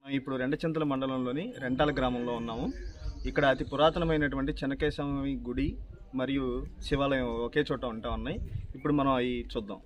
ఇప్పుడు రెండచింతల మండలంలోని రెంటాల గ్రామంలో ఉన్నాము ఇక్కడ అతి పురాతనమైనటువంటి చెనకేశవి గుడి మరియు శివాలయం ఒకే చోట ఉంటా ఉన్నాయి ఇప్పుడు మనం అవి చూద్దాం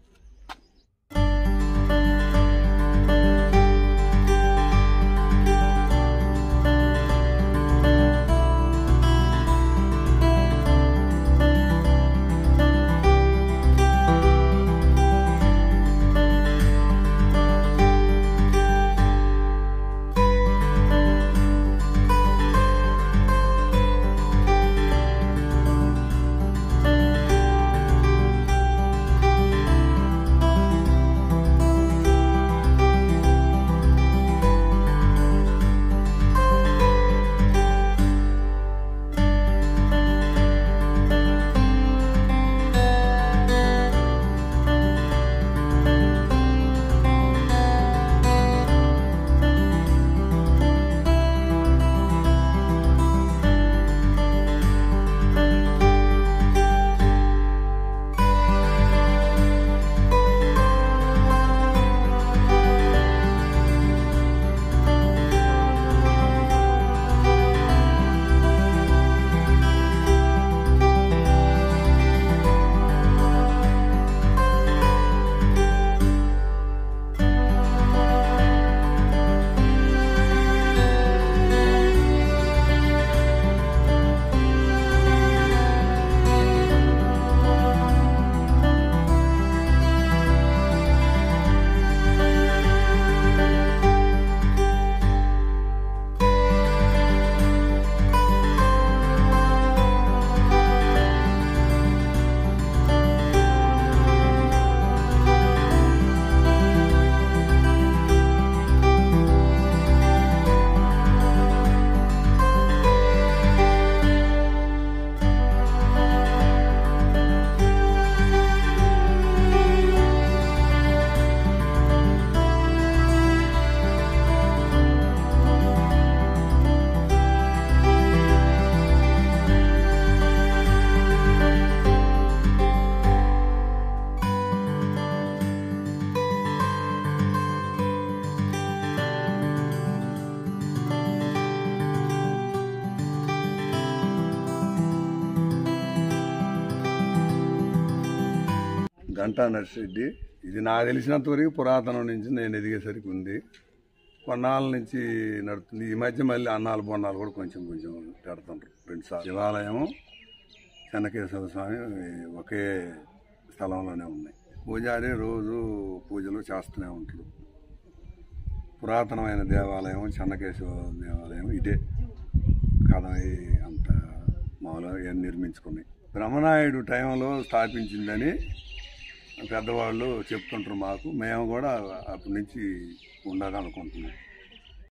గంటా నర్సిరెడ్డి ఇది నాకు తెలిసినంత వరకు పురాతనం నుంచి నేను ఎదిగేసరికి ఉంది కొన్నాళ్ళ నుంచి నడుస్తుంది ఈ మధ్య మళ్ళీ అన్నాలు బొన్నాలు కూడా కొంచెం కొంచెం పెడుతుండ్రు రెండు సార్లు శివాలయం చెన్నకేశ్వర స్వామి ఒకే స్థలంలోనే ఉన్నాయి పూజారి రోజు పూజలు చేస్తూనే ఉంటారు పురాతనమైన దేవాలయం చెన్నకేశ్వర దేవాలయం ఇదే కథమై అంత మామూలుగా నిర్మించుకున్నాయి బ్రహ్మనాయుడు టైంలో స్థాపించిందని పెద్దవాళ్ళు చెప్తుంటారు మాకు మేము కూడా అప్పటి నుంచి ఉండాలనుకుంటున్నాం